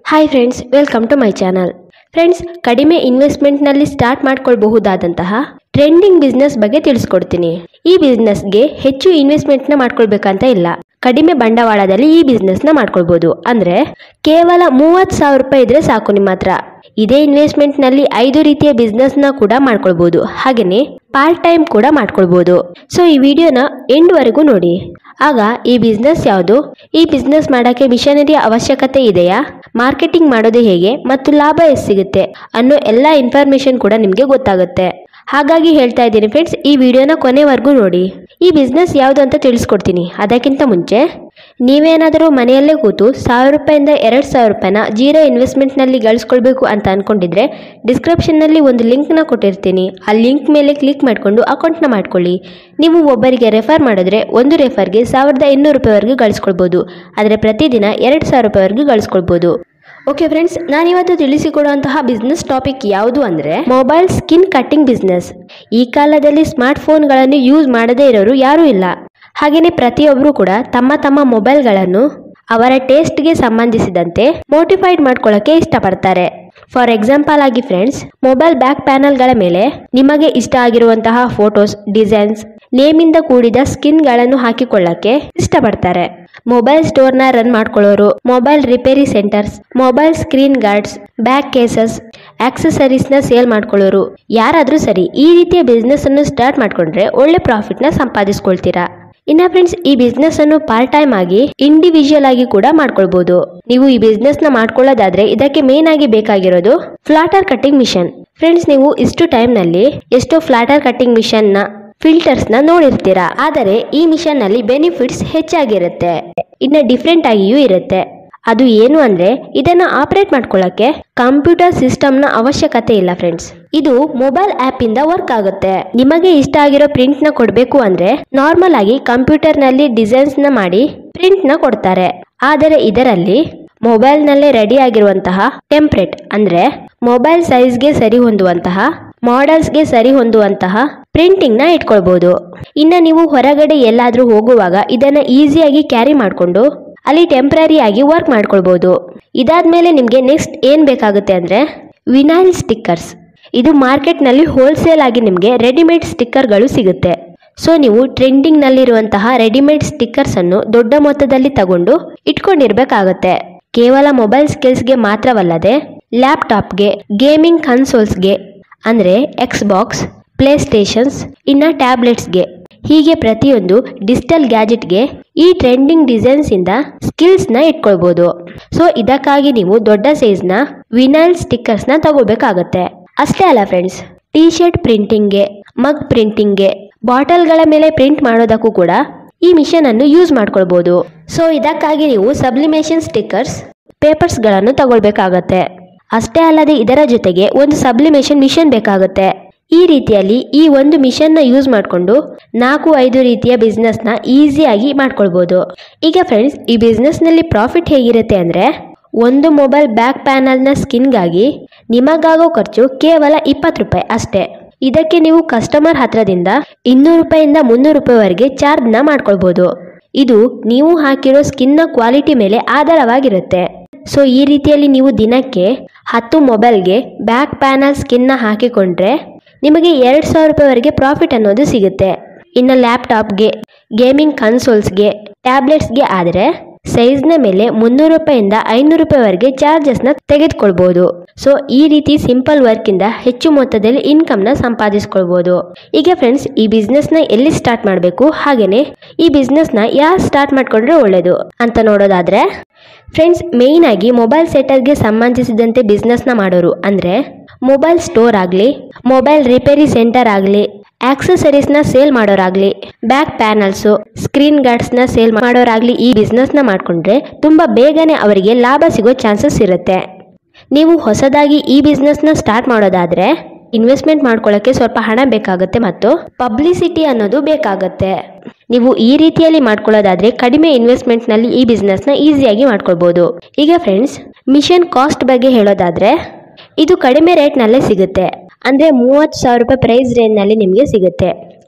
hi friends welcome to my channel friends ಕಡಿಮೆ ಇನ್ವೆಸ್ಟ್ಮೆಂಟ್ನಲ್ಲಿ start ಮಾಡ್ಕೊಳ್ಬಹುದಾದಂತಹ ಟ್ರೆಂಡಿಂಗ್ ಬಿಸ್ನೆಸ್ ಬಗ್ಗೆ ತಿಳಿಸ್ಕೊಡ್ತೀನಿ ಈ ಬಿಸ್ನೆಸ್ಗೆ ಹೆಚ್ಚು ಇನ್ವೆಸ್ಟ್ಮೆಂಟ್ನ ಮಾಡ್ಕೊಳ್ಬೇಕಂತ ಇಲ್ಲ ಕಡಿಮೆ ಬಂಡವಾಳದಲ್ಲಿ ಈ ಬಿಸ್ನೆಸ್ನ ಮಾಡ್ಕೊಳ್ಬೋದು ಅಂದರೆ ಕೇವಲ ಮೂವತ್ತು ಸಾವಿರ ರೂಪಾಯಿ ಇದ್ರೆ ಸಾಕು ನಿಮ್ಮ ಹತ್ರ ಇದೇ ಇನ್ವೆಸ್ಟ್ಮೆಂಟ್ನಲ್ಲಿ ಐದು ರೀತಿಯ ಬಿಸ್ನೆಸ್ನ ಕೂಡ ಮಾಡ್ಕೊಳ್ಬೋದು ಹಾಗೆಯೇ ಪಾರ್ಟ್ ಟೈಮ್ ಕೂಡ ಮಾಡ್ಕೊಳ್ಬೋದು ಸೊ ಈ ವಿಡಿಯೋನ ಎಂಡ್ವರೆಗೂ ನೋಡಿ ಆಗ ಈ ಬಿಸ್ನೆಸ್ ಯಾವುದು ಈ ಬಿಸ್ನೆಸ್ ಮಾಡೋಕ್ಕೆ ಮಿಷನರಿಯ ಅವಶ್ಯಕತೆ ಇದೆಯಾ ಮಾರ್ಕೆಟಿಂಗ್ ಮಾಡೋದು ಹೇಗೆ ಮತ್ತು ಲಾಭ ಎಷ್ಟು ಸಿಗುತ್ತೆ ಅನ್ನೋ ಎಲ್ಲ ಇನ್ಫಾರ್ಮೇಶನ್ ಕೂಡ ನಿಮಗೆ ಗೊತ್ತಾಗುತ್ತೆ ಹಾಗಾಗಿ ಹೇಳ್ತಾ ಇದ್ದೀನಿ ಫ್ರೆಂಡ್ಸ್ ಈ ವಿಡಿಯೋನ ಕೊನೆವರೆಗೂ ನೋಡಿ ಈ ಬಿಸ್ನೆಸ್ ಯಾವುದು ಅಂತ ತಿಳಿಸ್ಕೊಡ್ತೀನಿ ಅದಕ್ಕಿಂತ ಮುಂಚೆ ನೀವೇನಾದರೂ ಮನೆಯಲ್ಲೇ ಕೂತು ಸಾವಿರ ರೂಪಾಯಿಂದ ಎರಡು ಸಾವಿರ ರೂಪಾಯಿನ ಜೀರೋ ಇನ್ವೆಸ್ಟ್ಮೆಂಟ್ನಲ್ಲಿ ಗಳಿಸ್ಕೊಳ್ಬೇಕು ಅಂತ ಅಂದ್ಕೊಂಡಿದ್ರೆ ಡಿಸ್ಕ್ರಿಪ್ಷನ್ನಲ್ಲಿ ಒಂದು ಲಿಂಕ್ನ ಕೊಟ್ಟಿರ್ತೀನಿ ಆ ಲಿಂಕ್ ಮೇಲೆ ಕ್ಲಿಕ್ ಮಾಡಿಕೊಂಡು ಅಕೌಂಟ್ನ ಮಾಡ್ಕೊಳ್ಳಿ ನೀವು ಒಬ್ಬರಿಗೆ ರೆಫರ್ ಮಾಡಿದ್ರೆ ಒಂದು ರೆಫರ್ಗೆ ಸಾವಿರದ ಇನ್ನೂರು ರೂಪಾಯಿವರೆಗೂ ಗಳಿಸ್ಕೊಳ್ಬೋದು ಆದರೆ ಪ್ರತಿದಿನ ಎರಡು ಸಾವಿರ ರೂಪಾಯಿವರೆಗೂ ಗಳಿಸ್ಕೊಳ್ಬೋದು ಓಕೆ ಫ್ರೆಂಡ್ಸ್ ನಾನಿವತ್ತು ತಿಳಿಸಿಕೊಡುವಂತಹ ಬಿಸ್ನೆಸ್ ಟಾಪಿಕ್ ಯಾವುದು ಅಂದರೆ ಮೊಬೈಲ್ ಸ್ಕಿನ್ ಕಟ್ಟಿಂಗ್ ಬಿಸ್ನೆಸ್ ಈ ಕಾಲದಲ್ಲಿ ಸ್ಮಾರ್ಟ್ ಫೋನ್ಗಳನ್ನು ಯೂಸ್ ಮಾಡದೇ ಇರೋರು ಯಾರೂ ಇಲ್ಲ ಹಾಗೆಯೇ ಪ್ರತಿಯೊಬ್ಬರು ಕೂಡ ತಮ್ಮ ತಮ್ಮ ಮೊಬೈಲ್ಗಳನ್ನು ಅವರ ಟೇಸ್ಟ್ಗೆ ಸಂಬಂಧಿಸಿದಂತೆ ಮೋಟಿಫೈಡ್ ಮಾಡ್ಕೊಳ್ಳೋಕ್ಕೆ ಇಷ್ಟಪಡ್ತಾರೆ ಫಾರ್ ಎಕ್ಸಾಂಪಲ್ ಆಗಿ ಫ್ರೆಂಡ್ಸ್ ಮೊಬೈಲ್ ಬ್ಯಾಕ್ ಪ್ಯಾನಲ್ಗಳ ಮೇಲೆ ನಿಮಗೆ ಇಷ್ಟ ಆಗಿರುವಂತಹ ಫೋಟೋಸ್ ಡಿಸೈನ್ಸ್ ನೇಮಿಂದ ಕೂಡಿದ ಸ್ಕಿನ್ಗಳನ್ನು ಹಾಕಿಕೊಳ್ಳಕ್ಕೆ ಇಷ್ಟಪಡ್ತಾರೆ ಮೊಬೈಲ್ ಸ್ಟೋರ್ನ ರನ್ ಮಾಡ್ಕೊಳ್ಳೋರು mobile repair centres mobile screen guards back cases ಆಕ್ಸೆಸರೀಸ್ನ ಸೇಲ್ ಮಾಡ್ಕೊಳ್ಳೋರು ಯಾರಾದರೂ ಸರಿ ಈ ರೀತಿಯ ಬಿಸ್ನೆಸ್ ಅನ್ನು ಸ್ಟಾರ್ಟ್ ಮಾಡ್ಕೊಂಡ್ರೆ ಒಳ್ಳೆ ಪ್ರಾಫಿಟ್ನ ಸಂಪಾದಿಸ್ಕೊಳ್ತೀರಾ ಇನ್ನ ಫ್ರೆಂಡ್ಸ್ ಈ ಬಿಸ್ನೆಸ್ ಅನ್ನು ಪಾರ್ಟ್ ಟೈಮ್ ಆಗಿ ಇಂಡಿವಿಜುವಲ್ ಆಗಿ ಕೂಡ ಮಾಡ್ಕೊಳ್ಬಹುದು ನೀವು ಈ ಬಿಸ್ನೆಸ್ ನ ಮಾಡ್ಕೊಳ್ಳೋದಾದ್ರೆ ಇದಕ್ಕೆ ಮೇನ್ ಆಗಿ ಬೇಕಾಗಿರೋದು ಫ್ಲಾಟರ್ ಕಟ್ಟಿಂಗ್ ಮಿಷನ್ ಫ್ರೆಂಡ್ಸ್ ನೀವು ಇಷ್ಟು ಟೈಮ್ ನಲ್ಲಿ ಎಷ್ಟೋ ಫ್ಲಾಟರ್ ಕಟ್ಟಿಂಗ್ ಮಿಷನ್ ನ ಫಿಲ್ಟರ್ಸ್ ನ ನೋಡಿರ್ತೀರಾ ಆದರೆ ಈ ಮಿಷನ್ ನಲ್ಲಿ ಬೆನಿಫಿಟ್ಸ್ ಹೆಚ್ಚಾಗಿರುತ್ತೆ ಇನ್ನ ಡಿಫ್ರೆಂಟ್ ಆಗಿಯೂ ಇರುತ್ತೆ ಅದು ಏನು ಅಂದ್ರೆ ಇದನ್ನ ಆಪರೇಟ್ ಮಾಡ್ಕೊಳ್ಳಕ್ಕೆ ಕಂಪ್ಯೂಟರ್ ಸಿಸ್ಟಮ್ ನ ಅವಶ್ಯಕತೆ ಇಲ್ಲ ಫ್ರೆಂಡ್ಸ್ ಇದು ಮೊಬೈಲ್ ಆಪ್ ಇಂದ ವರ್ಕ್ ಆಗುತ್ತೆ ನಿಮಗೆ ಇಷ್ಟ ಆಗಿರೋ ಪ್ರಿಂಟ್ ನ ಕೊಡಬೇಕು ಅಂದ್ರೆ ನಾರ್ಮಲ್ ಆಗಿ ಕಂಪ್ಯೂಟರ್ ನಲ್ಲಿ ಡಿಸೈನ್ಸ್ ನ ಮಾಡಿ ಪ್ರಿಂಟ್ ನ ಕೊಡ್ತಾರೆ ಆದರೆ ಇದರಲ್ಲಿ ಮೊಬೈಲ್ ನಲ್ಲೇ ರೆಡಿ ಆಗಿರುವಂತಹ ಟೆಂಪ್ಲೇಟ್ ಅಂದ್ರೆ ಮೊಬೈಲ್ ಸೈಜ್ಗೆ ಸರಿ ಹೊಂದುವಂತಹ ಮಾಡೆಲ್ಸ್ಗೆ ಸರಿ ಹೊಂದುವಂತಹ ಪ್ರಿಂಟಿಂಗ್ ನ ಇಟ್ಕೊಳ್ಬಹುದು ಇನ್ನ ನೀವು ಹೊರಗಡೆ ಎಲ್ಲಾದ್ರೂ ಹೋಗುವಾಗ ಇದನ್ನ ಈಸಿಯಾಗಿ ಕ್ಯಾರಿ ಮಾಡಿಕೊಂಡು ಅಲ್ಲಿ ಟೆಂಪ್ರರಿ ಆಗಿ ವರ್ಕ್ ಮಾಡ್ಕೊಳ್ಬಹುದು ಇದಾದ್ಮೇಲೆ ನಿಮಗೆ ನೆಕ್ಸ್ಟ್ ಏನ್ ಬೇಕಾಗುತ್ತೆ ಅಂದ್ರೆ ವಿನೈಲ್ ಸ್ಟಿಕ್ಕರ್ಸ್ ಇದು ಮಾರ್ಕೆಟ್ನಲ್ಲಿ ಹೋಲ್ಸೇಲ್ ಆಗಿ ನಿಮಗೆ ರೆಡಿಮೇಡ್ ಸ್ಟಿಕ್ಕರ್ಗಳು ಸಿಗುತ್ತೆ ಸೊ ನೀವು ಟ್ರೆಂಡಿಂಗ್ನಲ್ಲಿರುವಂತಹ ರೆಡಿಮೇಡ್ ಸ್ಟಿಕ್ಕರ್ಸ್ ಅನ್ನು ದೊಡ್ಡ ಮೊತ್ತದಲ್ಲಿ ತಗೊಂಡು ಇಟ್ಕೊಂಡಿರ್ಬೇಕಾಗತ್ತೆ ಕೇವಲ ಮೊಬೈಲ್ ಸ್ಕಿಲ್ಸ್ಗೆ ಮಾತ್ರವಲ್ಲದೆ ಲ್ಯಾಪ್ಟಾಪ್ಗೆ ಗೇಮಿಂಗ್ ಕನ್ಸೋಲ್ಸ್ಗೆ ಅಂದರೆ ಎಕ್ಸ್ ಬಾಕ್ಸ್ ಪ್ಲೇ ಸ್ಟೇಷನ್ಸ್ ಇನ್ನು ಟ್ಯಾಬ್ಲೆಟ್ಸ್ಗೆ ಹೀಗೆ ಪ್ರತಿಯೊಂದು ಡಿಜಿಟಲ್ ಗ್ಯಾಜೆಟ್ಗೆ ಈ ಟ್ರೆಂಡಿಂಗ್ ಡಿಸೈನ್ಸ್ ಇಂದ ಸ್ಕಿಲ್ಸ್ ನ ಇಟ್ಕೊಳ್ಬಹುದು ಸೊ ಇದಕ್ಕಾಗಿ ನೀವು ದೊಡ್ಡ ಸೈಜ್ ನ ವಿನೈಲ್ ಸ್ಟಿಕ್ಕರ್ಸ್ ನ ತಗೋಬೇಕಾಗತ್ತೆ ಅಷ್ಟೇ ಅಲ್ಲ ಫ್ರೆಂಡ್ಸ್ ಟಿ ಶರ್ಟ್ ಪ್ರಿಂಟಿಂಗ್ಗೆ ಮಗ್ ಪ್ರಿಂಟಿಂಗ್ಗೆ ಬಾಟಲ್ಗಳ ಮೇಲೆ ಪ್ರಿಂಟ್ ಮಾಡೋದಕ್ಕೂ ಕೂಡ ಈ ಮಿಷನ್ ಅನ್ನು ಯೂಸ್ ಮಾಡ್ಕೊಳ್ಬಹುದು ಸೊ ಇದಕ್ಕಾಗಿ ನೀವು ಸಬ್ಲಿಮೇಷನ್ ಸ್ಟಿಕ್ಕರ್ಸ್ ಪೇಪರ್ಸ್ಗಳನ್ನು ತಗೊಳ್ಬೇಕಾಗತ್ತೆ ಅಷ್ಟೇ ಅಲ್ಲದೆ ಇದರ ಜೊತೆಗೆ ಒಂದು ಸಬ್ಲಿಮೇಷನ್ ಮಿಷನ್ ಬೇಕಾಗುತ್ತೆ ಈ ರೀತಿಯಲ್ಲಿ ಈ ಒಂದು ಮಿಷನ್ನ ಯೂಸ್ ಮಾಡಿಕೊಂಡು ನಾಲ್ಕು ಐದು ರೀತಿಯ ಬಿಸ್ನೆಸ್ನ ಈಸಿಯಾಗಿ ಮಾಡ್ಕೊಳ್ಬೋದು ಈಗ ಫ್ರೆಂಡ್ಸ್ ಈ ಬಿಸ್ನೆಸ್ನಲ್ಲಿ ಪ್ರಾಫಿಟ್ ಹೇಗಿರುತ್ತೆ ಅಂದರೆ ಒಂದು ಮೊಬೈಲ್ ಬ್ಯಾಕ್ ಪ್ಯಾನಲ್ನ ಸ್ಕಿನ್ಗಾಗಿ ನಿಮಗಾಗೋ ಖರ್ಚು ಕೇವಲ ಇಪ್ಪತ್ತು ರೂಪಾಯಿ ಅಷ್ಟೇ ಇದಕ್ಕೆ ನೀವು ಕಸ್ಟಮರ್ ಹತ್ರದಿಂದ ಇನ್ನೂರು ರೂಪಾಯಿಂದ ಮುನ್ನೂರು ರೂಪಾಯಿವರೆಗೆ ಚಾರ್ಜ್ನ ಮಾಡ್ಕೊಳ್ಬೋದು ಇದು ನೀವು ಹಾಕಿರೋ ಸ್ಕಿನ್ನ ಕ್ವಾಲಿಟಿ ಮೇಲೆ ಆಧಾರವಾಗಿರುತ್ತೆ ಸೊ ಈ ರೀತಿಯಲ್ಲಿ ನೀವು ದಿನಕ್ಕೆ ಹತ್ತು ಮೊಬೈಲ್ಗೆ ಬ್ಯಾಕ್ ಪ್ಯಾನಲ್ ಸ್ಕಿನ್ನ ಹಾಕಿಕೊಂಡ್ರೆ ನಿಮಗೆ ಎರಡು ಸಾವಿರ ರೂಪಾಯಿವರೆಗೆ ಪ್ರಾಫಿಟ್ ಅನ್ನೋದು ಸಿಗುತ್ತೆ ಇನ್ನು ಲ್ಯಾಪ್ಟಾಪ್ಗೆ ಗೇಮಿಂಗ್ ಕನ್ಸೋಲ್ಸ್ಗೆ ಟ್ಯಾಬ್ಲೆಟ್ಸ್ಗೆ ಆದರೆ ಸೈಜ್ನ ಮೇಲೆ ಮುನ್ನೂರು ರೂಪಾಯಿಂದ ಐನೂರು ರೂಪಾಯಿವರೆಗೆ ಚಾರ್ಜಸ್ನ ತೆಗೆದುಕೊಳ್ಬೋದು ಸೊ ಈ ರೀತಿ ಸಿಂಪಲ್ ವರ್ಕಿಂದ ಹೆಚ್ಚು ಮೊತ್ತದಲ್ಲಿ ಇನ್ಕಮ್ನ ಸಂಪಾದಿಸ್ಕೊಳ್ಬೋದು ಈಗ ಫ್ರೆಂಡ್ಸ್ ಈ ಬಿಸ್ನೆಸ್ನ ಎಲ್ಲಿ ಸ್ಟಾರ್ಟ್ ಮಾಡಬೇಕು ಹಾಗೆಯೇ ಈ ಬಿಸ್ನೆಸ್ನ ಯಾರು ಸ್ಟಾರ್ಟ್ ಮಾಡ್ಕೊಂಡ್ರೆ ಒಳ್ಳೆಯದು ಅಂತ ನೋಡೋದಾದ್ರೆ ಫ್ರೆಂಡ್ಸ್ ಮೇಯ್ನ್ ಆಗಿ ಮೊಬೈಲ್ ಸೆಟರ್ಗೆ ಸಂಬಂಧಿಸಿದಂತೆ ಬಿಸ್ನೆಸ್ನ ಮಾಡೋರು ಅಂದರೆ ಮೊಬೈಲ್ ಸ್ಟೋರ್ ಆಗಲಿ ಮೊಬೈಲ್ ರಿಪೇರಿ ಸೆಂಟರ್ ಆಗಲಿ ಆಕ್ಸೆಸರೀಸ್ನ ಸೇಲ್ ಮಾಡೋರಾಗ್ಲಿ ಬ್ಯಾಕ್ ಪ್ಯಾನಲ್ಸು ಸ್ಕ್ರೀನ್ ಗಾರ್ಡ್ಸ್ನ ಸೇಲ್ ಮಾಡೋರಾಗ್ಲಿ ಈ ಬಿಸ್ನೆಸ್ನ ಮಾಡಿಕೊಂಡ್ರೆ ತುಂಬ ಬೇಗನೆ ಅವರಿಗೆ ಲಾಭ ಸಿಗೋ ಚಾನ್ಸಸ್ ಇರುತ್ತೆ ನೀವು ಹೊಸದಾಗಿ ಈ ಬಿಸ್ನೆಸ್ನ ಸ್ಟಾರ್ಟ್ ಮಾಡೋದಾದರೆ ಇನ್ವೆಸ್ಟ್ಮೆಂಟ್ ಮಾಡ್ಕೊಳ್ಳೋಕ್ಕೆ ಸ್ವಲ್ಪ ಹಣ ಬೇಕಾಗುತ್ತೆ ಮತ್ತು ಪಬ್ಲಿಸಿಟಿ ಅನ್ನೋದು ಬೇಕಾಗುತ್ತೆ ನೀವು ಈ ರೀತಿಯಲ್ಲಿ ಮಾಡ್ಕೊಳ್ಳೋದಾದ್ರೆ ಕಡಿಮೆ ಇನ್ವೆಸ್ಟ್ಮೆಂಟ್ನಲ್ಲಿ ಈ ಬಿಸ್ನೆಸ್ನ ಈಸಿಯಾಗಿ ಮಾಡ್ಕೊಳ್ಬೋದು ಈಗ ಫ್ರೆಂಡ್ಸ್ ಮಿಷನ್ ಕಾಸ್ಟ್ ಬಗ್ಗೆ ಹೇಳೋದಾದ್ರೆ ಇದು ಕಡಿಮೆ ರೇಟ್ನಲ್ಲೇ ಸಿಗುತ್ತೆ ಅಂದರೆ ಮೂವತ್ತು ಸಾವಿರ ರೂಪಾಯಿ ಪ್ರೈಸ್ ರೇಂಜ್ನಲ್ಲಿ ನಿಮಗೆ ಸಿಗುತ್ತೆ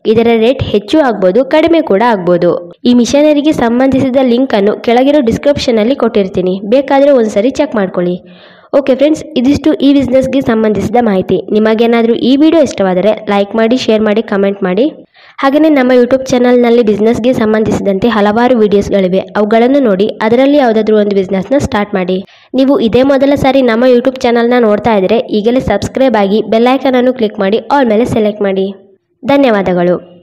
ಇದರ ರೇಟ್ ಹೆಚ್ಚು ಆಗ್ಬೋದು ಕಡಿಮೆ ಕೂಡ ಆಗ್ಬೋದು ಈ ಮಿಷನರಿಗೆ ಸಂಬಂಧಿಸಿದ ಲಿಂಕ್ ಅನ್ನು ಕೆಳಗಿರೋ ಡಿಸ್ಕ್ರಿಪ್ಷನ್ ಅಲ್ಲಿ ಕೊಟ್ಟಿರ್ತೀನಿ ಬೇಕಾದರೆ ಒಂದ್ಸರಿ ಚೆಕ್ ಮಾಡ್ಕೊಳ್ಳಿ ಓಕೆ ಫ್ರೆಂಡ್ಸ್ ಇದಿಷ್ಟು ಈ ಬಿಸ್ನೆಸ್ಗೆ ಸಂಬಂಧಿಸಿದ ಮಾಹಿತಿ ನಿಮಗೇನಾದರೂ ಈ ವಿಡಿಯೋ ಇಷ್ಟವಾದರೆ ಲೈಕ್ ಮಾಡಿ ಶೇರ್ ಮಾಡಿ ಕಮೆಂಟ್ ಮಾಡಿ ಹಾಗೆಯೇ ನಮ್ಮ ಯೂಟ್ಯೂಬ್ ಚಾನಲ್ನಲ್ಲಿ ಬಿಸ್ನೆಸ್ಗೆ ಸಂಬಂಧಿಸಿದಂತೆ ಹಲವಾರು ವಿಡಿಯೋಸ್ಗಳಿವೆ ಅವುಗಳನ್ನು ನೋಡಿ ಅದರಲ್ಲಿ ಯಾವುದಾದ್ರೂ ಒಂದು ಬಿಸ್ನೆಸ್ನ ಸ್ಟಾರ್ಟ್ ಮಾಡಿ ನೀವು ಇದೇ ಮೊದಲ ಸಾರಿ ನಮ್ಮ ಯೂಟ್ಯೂಬ್ ಚಾನಲ್ನ ನೋಡ್ತಾ ಇದ್ದರೆ ಈಗಲೇ ಸಬ್ಸ್ಕ್ರೈಬ್ ಆಗಿ ಬೆಲ್ಲೈಕನ್ ಅನ್ನು ಕ್ಲಿಕ್ ಮಾಡಿ ಆಲ್ ಮೇಲೆ ಸೆಲೆಕ್ಟ್ ಮಾಡಿ ಧನ್ಯವಾದಗಳು